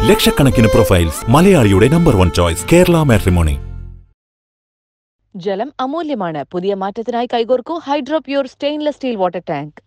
ലക്ഷക്കണക്കിന് പ്രൊഫൈൽസ് മലയാളിയുടെ number one choice Kerala Matrimony ജലം അമൂല്യമാണ് പുതിയ മാറ്റത്തിനായി കൈകോർക്കൂ hydro pure stainless steel water tank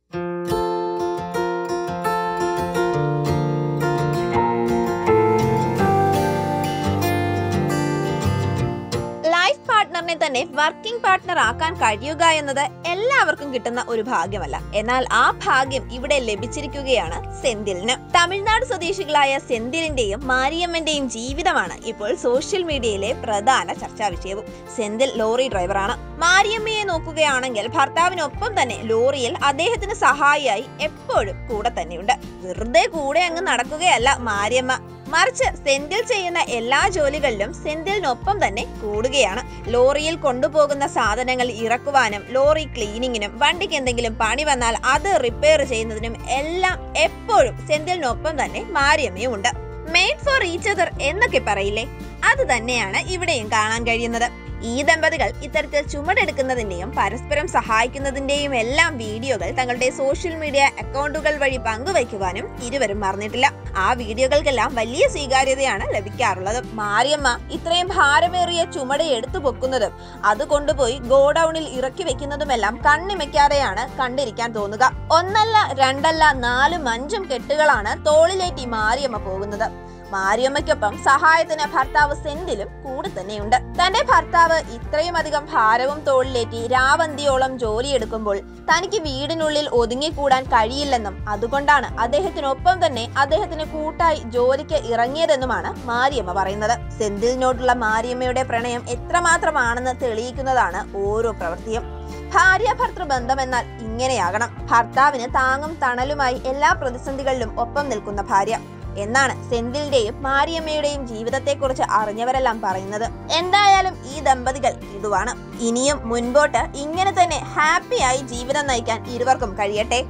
life പാർട്ട്ണറിനെ തന്നെ വർക്കിംഗ് പാർട്ട്ണർ ആക്കാൻ കഴിയുക എന്നത് എല്ലാവർക്കും കിട്ടുന്ന ഒരു ഭാഗ്യമല്ല എന്നാൽ ആ ഭാഗ്യം ഇവിടെ ലഭിച്ചിരിക്കുകയാണ് സെന്തിലിന് തമിഴ്നാട് സ്വദേശികളായ സെന്തിലിന്റെയും മാരിയമ്മന്റെയും ജീവിതമാണ് ഇപ്പോൾ സോഷ്യൽ മീഡിയയിലെ പ്രധാന ചർച്ചാ വിഷയവും സെന്തിൽ ലോറി ഡ്രൈവറാണ് മാരിയമ്മയെ നോക്കുകയാണെങ്കിൽ ഭർത്താവിനൊപ്പം തന്നെ ലോറിയിൽ അദ്ദേഹത്തിന് സഹായിയായി എപ്പോഴും കൂടെ തന്നെയുണ്ട് വെറുതെ കൂടെ അങ്ങ് നടക്കുകയല്ല മാരിയമ്മ മറിച്ച് സെന്തിൽ ചെയ്യുന്ന എല്ലാ ജോലികളിലും സെന്തിലിനൊപ്പം തന്നെ കൂടുകയാണ് ലോറിയിൽ കൊണ്ടുപോകുന്ന സാധനങ്ങൾ ഇറക്കുവാനും ലോറി ക്ലീനിങ്ങിനും വണ്ടിക്ക് എന്തെങ്കിലും പണി വന്നാൽ അത് റിപ്പയർ ചെയ്യുന്നതിനും എല്ലാം എപ്പോഴും സെന്തിലിനൊപ്പം തന്നെ മാരിയമ്മയും ഉണ്ട് മെയ്ഡ് ഫോർ ഈച്ച് അതർ എന്നൊക്കെ പറയില്ലേ അത് തന്നെയാണ് ഇവിടെയും കാണാൻ കഴിയുന്നത് ഈ ദമ്പതികൾ ഇത്തരത്തിൽ ചുമടെടുക്കുന്നതിന്റെയും പരസ്പരം സഹായിക്കുന്നതിന്റെയും എല്ലാം വീഡിയോകൾ തങ്ങളുടെ സോഷ്യൽ മീഡിയ അക്കൗണ്ടുകൾ വഴി പങ്കുവയ്ക്കുവാനും ഇരുവരും മറന്നിട്ടില്ല ആ വീഡിയോകൾക്കെല്ലാം വലിയ സ്വീകാര്യതയാണ് ലഭിക്കാറുള്ളത് മാരിയമ്മ ഇത്രയും ഭാരമേറിയ ചുമട് എടുത്തു പൊക്കുന്നതും അത് കൊണ്ടുപോയി ഗോഡൌണിൽ ഇറക്കി വെക്കുന്നതുമെല്ലാം കണ്ണിമയ്ക്കാതെയാണ് കണ്ടിരിക്കാൻ തോന്നുക ഒന്നല്ല രണ്ടല്ല നാലും അഞ്ചും കെട്ടുകളാണ് തോളിലേറ്റി മാരിയമ്മ പോകുന്നത് മാരിയമ്മയ്ക്കൊപ്പം സഹായത്തിന് ഭർത്താവ് സെന്തിലും കൂടെ തന്നെയുണ്ട് തന്റെ ഭർത്താവ് ഇത്രയും അധികം ഭാരവും തോളിലേറ്റി രാവന്തിയോളം ജോലിയെടുക്കുമ്പോൾ തനിക്ക് വീടിനുള്ളിൽ ഒതുങ്ങിക്കൂടാൻ കഴിയില്ലെന്നും അതുകൊണ്ടാണ് അദ്ദേഹത്തിനൊപ്പം തന്നെ അദ്ദേഹത്തിന് കൂട്ടായി ജോലിക്ക് ഇറങ്ങിയതെന്നുമാണ് മാരിയമ്മ പറയുന്നത് സെന്തിലിനോടുള്ള മാരിയമ്മയുടെ പ്രണയം എത്രമാത്രമാണെന്ന് തെളിയിക്കുന്നതാണ് ഓരോ പ്രവൃത്തിയും ഭാര്യ ഭർത്തൃ ബന്ധം എന്നാൽ ഇങ്ങനെയാകണം ഭർത്താവിന് താങ്ങും തണലുമായി എല്ലാ പ്രതിസന്ധികളിലും ഒപ്പം നിൽക്കുന്ന ഭാര്യ എന്നാണ് സെന്തിലിന്റെയും മാരിയമ്മയുടെയും ജീവിതത്തെക്കുറിച്ച് അറിഞ്ഞവരെല്ലാം പറയുന്നത് എന്തായാലും ഈ ദമ്പതികൾ ഇതുവാണ് ഇനിയും മുൻപോട്ട് ഇങ്ങനെ തന്നെ ഹാപ്പിയായി ജീവിതം നയിക്കാൻ ഇരുവർക്കും കഴിയട്ടെ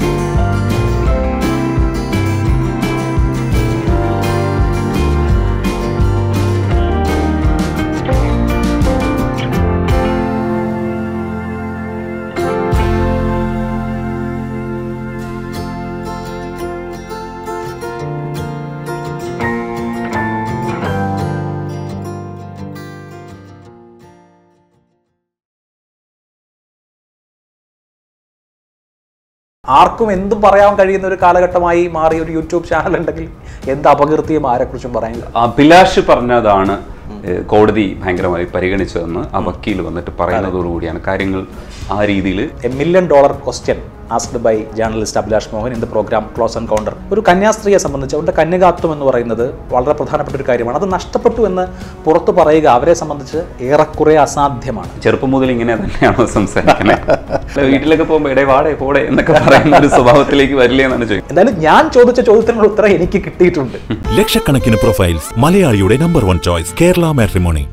ആർക്കും എന്തും പറയാൻ കഴിയുന്ന ഒരു കാലഘട്ടമായി മാറിയ ഒരു യൂട്യൂബ് ചാനൽ ഉണ്ടെങ്കിൽ എന്ത് അപകീർത്തിയും ആരെക്കുറിച്ചും പറയാനില്ല അഭിലാഷ് പറഞ്ഞതാണ് ഏഹ്, കോടതി ഭയങ്കരമായി പരിഗണിച്ചതെന്ന് ആ വക്കീൽ വന്നിട്ട് പറയുന്നതോടുകൂടിയാണ് കാര്യങ്ങൾ ആ രീതിയിൽ a million dollar question asked by journalist Abhilash Mohan in the program close encounter ഒരു കന്യാസ്ത്രീയെ സംബന്ധിച്ച് അവരുടെ കന്യകാത്വം എന്ന് പറയുന്നത് വളരെ പ്രധാനപ്പെട്ട ഒരു കാര്യമാണ് അത് നഷ്ടപ്പെട്ടു എന്ന് പുറത്തു പറയുക അവരെ സംബന്ധിച്ച് ഏറെക്കുറെ അസാധ്യമാണ് ചെറുപ്പം മുതൽ ഇങ്ങനെ തന്നെയാണോ സംസാരിക്കുന്നത് വീട്ടിലൊക്കെ പോകുമ്പോൾ ഇടേ വാടേ പോടെ എന്നൊക്കെ പറയുന്ന ഒരു സ്വഭാവത്തിലേക്ക് വരില്ലേ എന്നാണ് ചോദിക്കുന്നത് എന്തായാലും ഞാൻ ചോദിച്ച ചോദ്യത്തിനുള്ള ഉത്തരം എനിക്ക് കിട്ടിയിട്ടുണ്ട് ലക്ഷക്കണക്കിന് പ്രൊഫൈൽസ് മലയാളിയുടെ number one choice Kerala Matrimony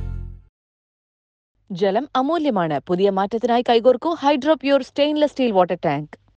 ജലം അമൂല്യമാണ് പുതിയ മാറ്റത്തിനായി കൈകോർക്കൂ hydro pure stainless steel water tank